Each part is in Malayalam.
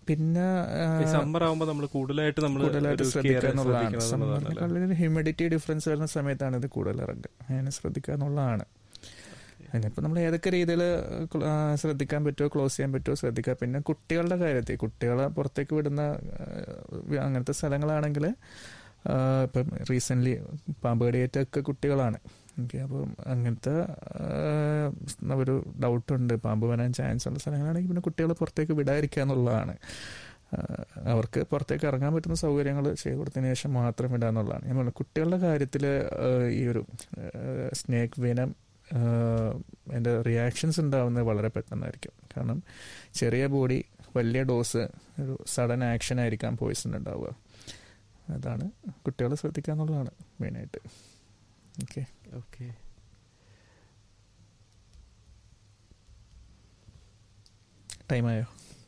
പിന്നെ ആ, സമ്മർ ആകുമ്പോൾ നമ്മൾ കൂടുതലായിട്ട് നമ്മൾ കൂടുതലായിട്ട് ശ്രദ്ധിക്കുക എന്നുള്ളതാണ് ശ്രദ്ധിക്കണമെന്നുള്ളതാണ് സമ്മറിൽ ഹ്യൂമിഡിറ്റി ഡിഫറൻസ് വരുന്ന സമയത്താണ് ഇത് കൂടുതൽ ഇറങ്ങുക അതിനെ ശ്രദ്ധിക്കുക എന്നുള്ളതാണ് അതിനിപ്പോൾ നമ്മൾ ഏതൊക്കെ രീതിയിൽ ശ്രദ്ധിക്കാൻ പറ്റുമോ ക്ലോസ് ചെയ്യാൻ പറ്റുമോ ശ്രദ്ധിക്കുക പിന്നെ കുട്ടികളുടെ കാര്യത്തിൽ കുട്ടികളെ പുറത്തേക്ക് വിടുന്ന ആ, അങ്ങനത്തെ സ്ഥലങ്ങളാണെങ്കിൽ ഇപ്പം റീസെൻ്റ്ലി പാമ്പ് കടിയേറ്റൊക്കെ കുട്ടികളാണ് ഓക്കെ അപ്പം അങ്ങനത്തെ ആ, ഒരു ഡൗട്ടുണ്ട് പാമ്പ് വരാൻ ചാൻസ് ഉള്ള സ്ഥലങ്ങളാണെങ്കിൽ പിന്നെ കുട്ടികളെ പുറത്തേക്ക് വിടാതിരിക്കുക എന്നുള്ളതാണ് ആ, അവർക്ക് പുറത്തേക്ക് ഇറങ്ങാൻ പറ്റുന്ന സൗകര്യങ്ങൾ ചെയ്തു കൊടുത്തതിന് ശേഷം മാത്രം വിടുക എന്നുള്ളതാണ് ഞാൻ പറഞ്ഞു കുട്ടികളുടെ കാര്യത്തിൽ ഈ ഒരു സ്നേക്ക് വിനം അതിൻ്റെ റിയാക്ഷൻസ് ഉണ്ടാവുന്നത് വളരെ പെട്ടെന്നായിരിക്കും കാരണം ചെറിയ ബോഡി വലിയ ഡോസ് ഒരു സഡൻ ആക്ഷൻ ആയിരിക്കാം പോയിസൺ ഉണ്ടാവുക അതാണ് കുട്ടികളെ ശ്രദ്ധിക്കുക എന്നുള്ളതാണ് മെയിനായിട്ട് ഓക്കെ ഓക്കെ ടൈമായോ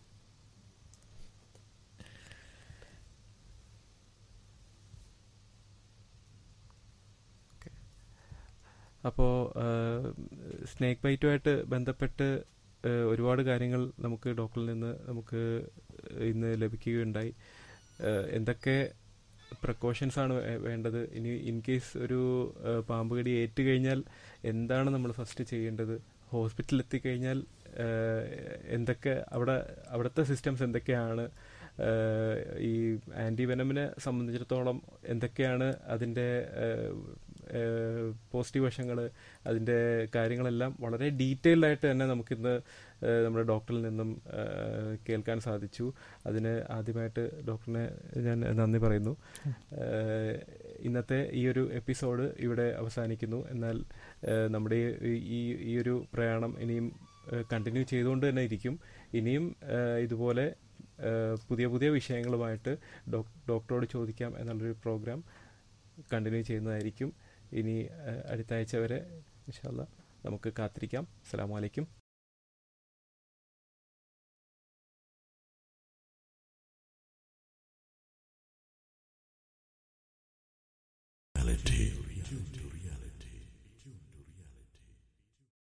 അപ്പോൾ സ്നേക്ക് ബൈറ്റുമായിട്ട് ബന്ധപ്പെട്ട് ആ, ഒരുപാട് കാര്യങ്ങൾ നമുക്ക് ഡോക്ടറിൽ നിന്ന് നമുക്ക് ഇന്ന് ലഭിക്കുകയുണ്ടായി ആ, എന്തൊക്കെ പ്രിക്കോഷൻസ് ആണ് വേ- വേണ്ടത് ഇനി ഇൻ കേസ് ഒരു ആ, പാമ്പ് കടി ഏറ്റു കഴിഞ്ഞാൽ എന്താണ് നമ്മൾ ഫസ്റ്റ് ചെയ്യേണ്ടത് ഹോസ്പിറ്റലിൽ എത്തിക്കഴിഞ്ഞാൽ ആ, എന്തൊക്കെ അവിടെ അവിടുത്തെ സിസ്റ്റംസ് എന്തൊക്കെയാണ് ആ, ഈ ആൻറ്റി വെനമിനെ സംബന്ധിച്ചിടത്തോളം എന്തൊക്കെയാണ് അതിൻ്റെ പോസിറ്റീവ് വശങ്ങൾ അതിൻ്റെ കാര്യങ്ങളെല്ലാം വളരെ ഡീറ്റെയിൽഡ് ആയിട്ട് തന്നെ നമുക്കിന്ന് ആ, നമ്മുടെ ഡോക്ടറിൽ നിന്നും ആ, കേൾക്കാൻ സാധിച്ചു അതിന് ആദ്യമായിട്ട് ഡോക്ടറിനെ ഞാൻ നന്ദി പറയുന്നു ആ, ഇന്നത്തെ ഈ ഒരു എപ്പിസോഡ് ഇവിടെ അവസാനിക്കുന്നു എന്നാൽ ആ, നമ്മുടെ ഈ- ഈ ഈ ഒരു പ്രയാണം ഇനിയും കണ്ടിന്യൂ ചെയ്തുകൊണ്ട് തന്നെ ഇരിക്കും ഇനിയും ആ, ഇതുപോലെ ആ, പുതിയ പുതിയ വിഷയങ്ങളുമായിട്ട് ഡോക്- ഡോക്ടറോട് ചോദിക്കാം എന്നുള്ളൊരു പ്രോഗ്രാം കണ്ടിന്യൂ ചെയ്യുന്നതായിരിക്കും ഇനി ആ, അടുത്ത ആഴ്ച വരെ ഇൻഷാല്ല നമുക്ക് കാത്തിരിക്കാം അസ്സാം വലൈക്കും reality.